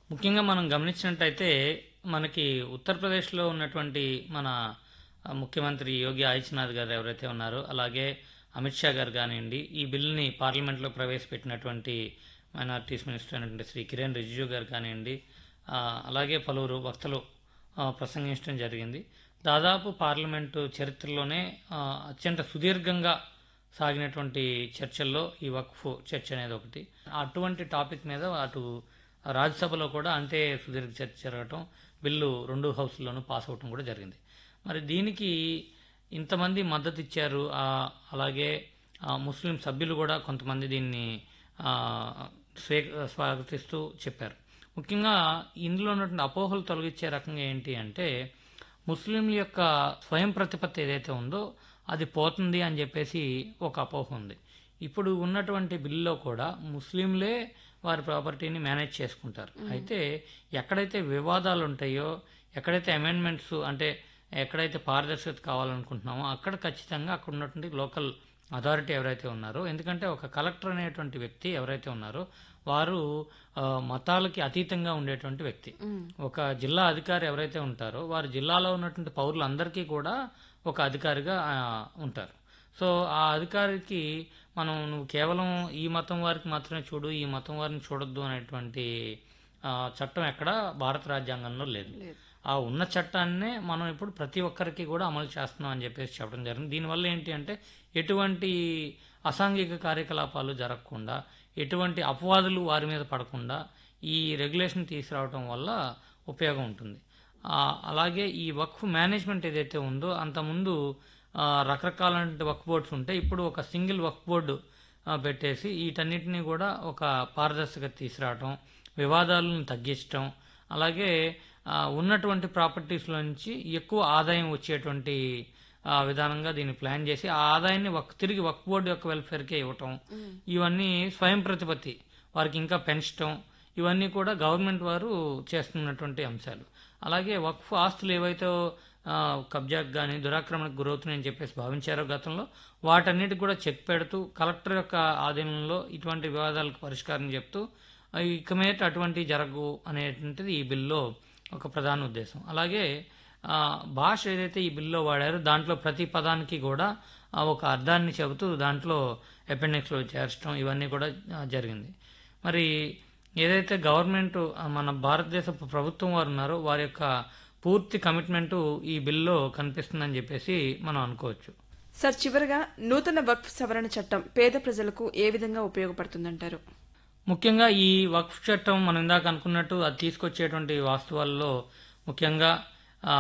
ముఖ్యంగా మనం గమనించినట్టయితే మనకి ఉత్తరప్రదేశ్లో ఉన్నటువంటి మన ఆ, ముఖ్యమంత్రి యోగి ఆదిత్యనాథ్ గారు ఎవరైతే ఉన్నారో అలాగే అమిత్ షా గారు కానివ్వండి ఈ బిల్లుని పార్లమెంట్లో ప్రవేశపెట్టినటువంటి మైనారిటీస్ మినిస్టర్ అయినటువంటి శ్రీ కిరణ్ రిజిజు గారు కానివ్వండి ఆ, అలాగే పలువురు వక్తలు ఆ, ప్రసంగించడం జరిగింది దాదాపు పార్లమెంటు చరిత్రలోనే ఆ, అత్యంత సుదీర్ఘంగా సాగినటువంటి చర్చల్లో ఈ వక్ఫ్ చర్చ అనేది ఒకటి అటువంటి టాపిక్ మీద అటు రాజ్యసభలో కూడా అంతే సుదీర్ఘ చర్చ జరగటం బిల్లు రెండు హౌస్లోనూ పాస్ అవటం కూడా జరిగింది మరి దీనికి ఇంతమంది మద్దతు ఇచ్చారు ఆ, అలాగే ఆ, ముస్లిం సభ్యులు కూడా కొంతమంది దీన్ని ఆ, స్వే స్వాగతిస్తూ చెప్పారు ముఖ్యంగా ఇందులో ఉన్నటువంటి అపోహలు తొలగించే రకంగా ఏంటి అంటే ముస్లింల యొక్క స్వయం ప్రతిపత్తి ఏదైతే ఉందో అది పోతుంది అని చెప్పేసి ఒక అపోహ ఉంది ఇప్పుడు ఉన్నటువంటి బిల్లులో కూడా ముస్లింలే వారి ప్రాపర్టీని మేనేజ్ చేసుకుంటారు అయితే ఎక్కడైతే వివాదాలు ఉంటాయో ఎక్కడైతే అమెండ్మెంట్స్ అంటే ఎక్కడైతే పారదర్శకత కావాలనుకుంటున్నామో అక్కడ ఖచ్చితంగా అక్కడ ఉన్నటువంటి లోకల్ అథారిటీ ఎవరైతే ఉన్నారో ఎందుకంటే ఒక కలెక్టర్ అనేటువంటి వ్యక్తి ఎవరైతే ఉన్నారో వారు ఆ, మతాలకి అతీతంగా ఉండేటువంటి వ్యక్తి ఒక జిల్లా అధికారి ఎవరైతే ఉంటారో వారు జిల్లాలో ఉన్నటువంటి పౌరులందరికీ కూడా ఒక అధికారిగా ఆ, ఉంటారు సో ఆ అధికారికి మనం నువ్వు కేవలం ఈ మతం వారికి మాత్రమే చూడు ఈ మతం వారిని చూడొద్దు అనేటువంటి ఆ, చట్టం ఎక్కడ భారత రాజ్యాంగంలో లేదు ఆ ఉన్న చట్టాన్నే మనం ఇప్పుడు ప్రతి ఒక్కరికి కూడా అమలు చేస్తున్నాం అని చెప్పేసి చెప్పడం జరిగింది దీనివల్ల ఏంటి అంటే ఎటువంటి అసాంఘిక కార్యకలాపాలు జరగకుండా ఎటువంటి అపవాదులు వారి మీద పడకుండా ఈ రెగ్యులేషన్ తీసుకురావడం వల్ల ఉపయోగం ఉంటుంది ఆ, అలాగే ఈ వక్ఫ్ మేనేజ్మెంట్ ఏదైతే ఉందో అంతకుముందు ఆ, రకరకాలైన వక్ఫ్ బోర్డ్స్ ఉంటాయి ఇప్పుడు ఒక సింగిల్ వక్ఫ్ బోర్డు ఆ, పెట్టేసి వీటన్నిటిని కూడా ఒక పారదర్శకత తీసుకురావటం వివాదాలను తగ్గించటం అలాగే ఆ, ఉన్నటువంటి ప్రాపర్టీస్లో నుంచి ఎక్కువ ఆదాయం వచ్చేటువంటి ఆ, విధానంగా దీన్ని ప్లాన్ చేసి ఆ ఆదాయాన్ని వక్ తిరిగి వక్ఫ్ బోర్డు యొక్క వెల్ఫేర్కే ఇవ్వటం ఇవన్నీ స్వయం ప్రతిపత్తి వారికి ఇంకా పెంచటం ఇవన్నీ కూడా గవర్నమెంట్ వారు చేస్తున్నటువంటి అంశాలు అలాగే వక్ఫ్ ఆస్తులు ఏవైతే ఆ, కబ్జాకు కానీ దురాక్రమణకు గురవుతున్నాయని చెప్పేసి భావించారో గతంలో వాటన్నిటికి కూడా చెక్ పెడుతూ కలెక్టర్ యొక్క ఆధీనంలో ఇటువంటి వివాదాలకు పరిష్కారం చెప్తూ ఆ, ఇక మీదట అటువంటి జరగవు అనేటువంటిది ఈ బిల్లో ఒక ప్రధాన ఉద్దేశం అలాగే ఆ, భాష ఏదైతే ఈ బిల్లో వాడారో దాంట్లో ప్రతి పదానికి కూడా ఆ, ఒక అర్థాన్ని చెబుతూ దాంట్లో అపెండిక్స్లో చేర్చడం ఇవన్నీ కూడా ఆ, జరిగింది మరి ఏదైతే గవర్నమెంట్ ఆ, మన భారతదేశ ప్రభుత్వం వారు ఉన్నారో వారి యొక్క పూర్తి కమిట్మెంట్ ఈ బిల్లో కనిపిస్తుందని చెప్పేసి మనం అనుకోవచ్చు సార్ చివరగా నూతన వక్ఫ్ సవరణ చట్టం పేద ప్రజలకు ఏ విధంగా ఉపయోగపడుతుందంటారు ముఖ్యంగా ఈ వక్ఫ్ చట్టం మనం ఇందాక అనుకున్నట్టు అది తీసుకొచ్చేటువంటి వాస్తవాల్లో ముఖ్యంగా ఆ,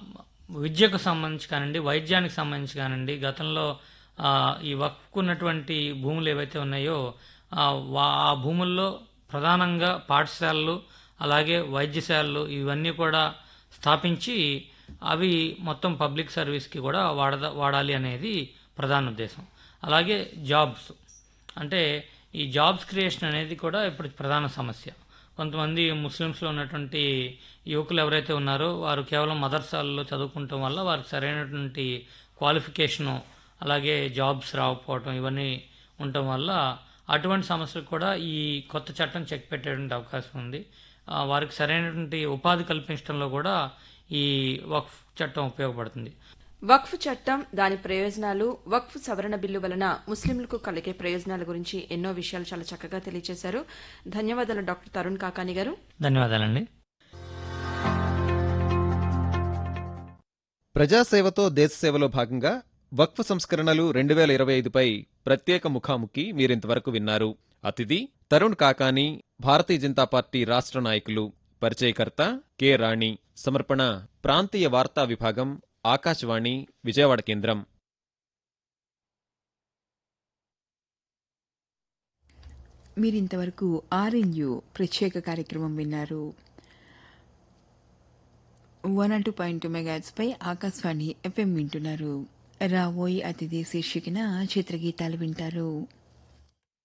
విద్యకు సంబంధించి కానివ్వండి వైద్యానికి సంబంధించి కానివ్వండి గతంలో ఆ, ఈ వక్ఫ్కు ఉన్నటువంటి భూములు ఏవైతే ఉన్నాయో ఆ, వా- ఆ భూముల్లో ప్రధానంగా పాఠశాలలు అలాగే వైద్యశాలలు ఇవన్నీ కూడా స్థాపించి అవి మొత్తం పబ్లిక్ సర్వీస్కి కూడా వాడద వాడాలి అనేది ప్రధాన ఉద్దేశం అలాగే జాబ్స్ అంటే ఈ జాబ్స్ క్రియేషన్ అనేది కూడా ఇప్పుడు ప్రధాన సమస్య కొంతమంది ముస్లిమ్స్లో ఉన్నటువంటి యువకులు ఎవరైతే ఉన్నారో వారు కేవలం మదర్సాలలో చదువుకుంటాం వల్ల వారికి సరైనటువంటి క్వాలిఫికేషను అలాగే జాబ్స్ రాకపోవటం ఇవన్నీ ఉండటం వల్ల అటువంటి సమస్యలు కూడా ఈ కొత్త చట్టం చెక్ పెట్టేటువంటి అవకాశం ఉంది ఆ, వారికి సరైనటువంటి ఉపాధి కల్పించడంలో కూడా ఈ వక్ఫ్ చట్టం ఉపయోగపడుతుంది వక్ఫ్ చట్టం దాని ప్రయోజనాలు వక్ఫ్ సవరణ బిల్లు వలన ముస్లింలకు కలిగే ప్రయోజనాల గురించి ఎన్నో విషయాలు చాలా చక్కగా తెలియజేశారు ధన్యవాదాలు డాక్టర్ తరుణ్ కాకాని గారు ధన్యవాదాలండి ప్రజాసేవతో దేశసేవలో భాగంగా వక్ఫ్ సంస్కరణలు రెండు వేల ఇరవై ఐదుపై ప్రత్యేక ముఖాముఖి మీరింతవరకు విన్నారు అతిథి తరుణ్ కాకాని భారతీయ జనతా పార్టీ రాష్ట్ర నాయకులు పరిచయకర్త కె రాణి సమర్పణ ప్రాంతీయ వార్తా విభాగం ఆకాశవాణి విజయవాడ కేంద్రం మీరింతవరకు ఆర్ఎన్యు ప్రత్యేక కార్యక్రమం విన్నారు one and two point two మెగాట్స్పై ఆకాశవాణి ఎఫ్ఎం వింటున్నారు రావోయ్ అతిథి శీర్షికన చిత్రగీతాలు వింటారు